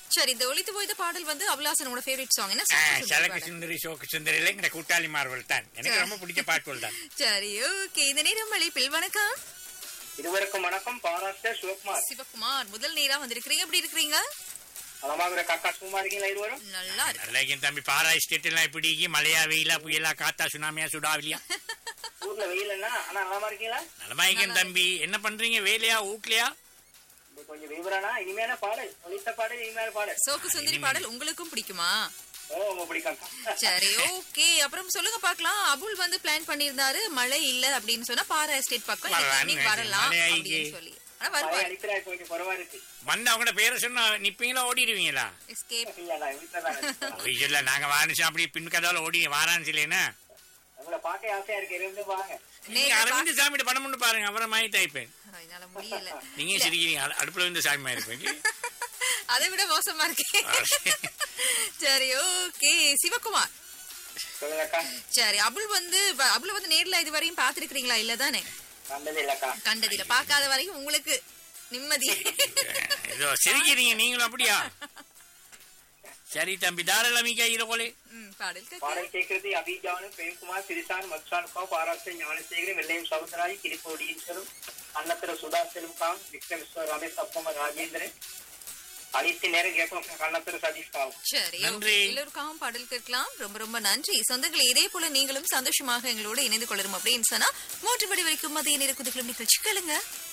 சரி இந்த ஒலித்து போய்த பாடல் வந்து அபிலாசனோட ஃபேவரட் சாங் என்ன ஆ, song? சலக்கு சுந்தரி சோக்கு சுந்தரில இந்த கூட்டாளி மார்வல் தான் எனக்கு ரொம்ப பிடிச்ச பாட்டுகள் தான் சரி ஓகே இந்த நேரம் அழைப்பில் வணக்கம் இருவருக்கும் வணக்கம் பாராட்ட சிவகுமார் சிவகுமார் முதல் நேரா வந்திருக்கிறீங்க எப்படி இருக்கிறீங்க நலமாக காக்கா சும்மா இருக்கீங்களா இருவரும் நல்லா இருக்கு நல்லா இருக்கேன் தம்பி பாரா ஸ்டேட் எல்லாம் இப்படி மழையா வெயிலா புயலா காத்தா சுனாமியா சுடாவிலியா ஊர்ல வெயில் என்ன ஆனா நலமா இருக்கீங்களா நலமா இருக்கேன் தம்பி என்ன பண்றீங்க வேலையா வீட்லயா இது கொஞ்சம் விவரானா இனிமையான பாடல் ஒலித்த பாடல் இனிமையான பாடல் சோக்கு சுந்தரி பாடல் உங்களுக்கும் பிடிக்குமா ஓ உங்க பிடிக்கும் சரி ஓகே அப்புறம் சொல்லுங்க பார்க்கலாம் அபுல் வந்து பிளான் பண்ணியிருந்தாரு மழை இல்ல அப்படின்னு சொன்னா பாரா எஸ்டேட் பக்கம் வரலாம், இன்னைக்கு வரலாம் மழை அப்படின்னு ஆயிக்கு. சொல்லி ஆனா மழை வருவார் அடிக்கிறா இப்ப கொஞ்சம் குறவா இருக்கு வந்து அவங்களோட பேரை சொன்னா நிப்பீங்களா ஓடிடுவீங்களா எஸ்கேப் இல்ல நான் வீட்டுல தான் இருக்கேன். ஒய் இல்ல நாங்க வாரிசு அப்படி பின் கதால ஓடி வாரான்னு இல்லைன்னா உங்களை பார்க்க ஆசையா இருக்கு இருந்து வாங்க நீங்க அரவிந்த் சாமியோட படம் ஒன்று பாருங்க அவரை மாதிரி தைப்பேன் என்னால முடியல நீங்க சிரிக்கிறீங்க அடு- அடுப்புல வந்து சாமி மாதிரி இருப்பேன் அதை விட மோசமா இருக்கே சரி ஓகே சிவகுமார் சொல்லுங்கக்கா சரி அபுல் வந்து வ- அபுல் வந்து நேர்ல இது வரையும் பாத்துருக்கீங்களா இல்ல தானே நல்லது இல்லக்கா கண்டதில்ல பார்க்காத வரையும் உங்களுக்கு நிம்மதி ஏதோ சிரிக்கிறீங்க நீங்களும் அப்படியா சரி தம்பி தாராளமிக்கா இரவோலே ம், பாடல் கேட்க பாடல் கேட்கறது அபிஜானு பிரேம்குமார் சிறிசான் மத்சானுக்கா பாராட்டு ஞானசேகரன் வெள்ளையம் சமுதராய் கிரிப்போடி ஈஸ்வரும் அன்னத்திர சுதா செல்வகாம் விக்ரமேஸ்வர் ரமேஷ் அப்பம ராஜேந்திரன் அனைத்து நேரம் கேட்கும் கண்ணத்திர சதீஷ் காவும் சரி நன்றி. okay. எல்லோருக்காகவும் பாடல் கேட்கலாம் ரொம்ப ரொம்ப நன்றி சொந்தங்களே இதே போல நீங்களும் சந்தோஷமாக எங்களோட இணைந்து கொள்ளணும் அப்படின்னு சொன்னா மூன்று மணி வரைக்கும் மதிய நேர குதிகளும் நிகழ்ச்சி கேளுங்க